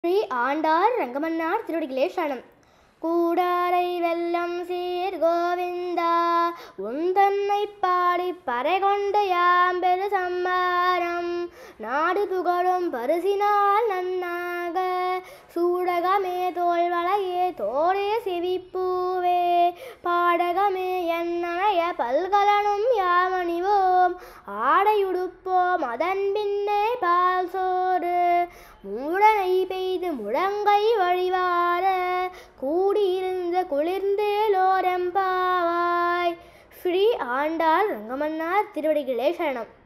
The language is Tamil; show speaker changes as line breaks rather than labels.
ஸ்ரீ ஆண்டார் ரங்கமன்னார் திருவடிகளே சரணம் கூடாரை வெல்லம் சீர் கோவிந்தா உந்தன்னை பாடி பறை கொண்டு யாம்பெரு சம்மாரம் நாடு புகழும் பரிசினால் நன்னாக சூடகமே தோல்வளையே தோழே செவிப்பூவே பாடகமே என்னைய பல்கலனும் யாமணிவோம் ஆடையுடுப்போம் அதன் பின்னே பால் சோறு மூடனை பெய்து முழங்கை வழிவார கூடியிருந்த குளிர்ந்தேலோரெம்பாவாய் ஸ்ரீ ஆண்டாள் ரங்கமன்னார் திருவடிகளே சரணம்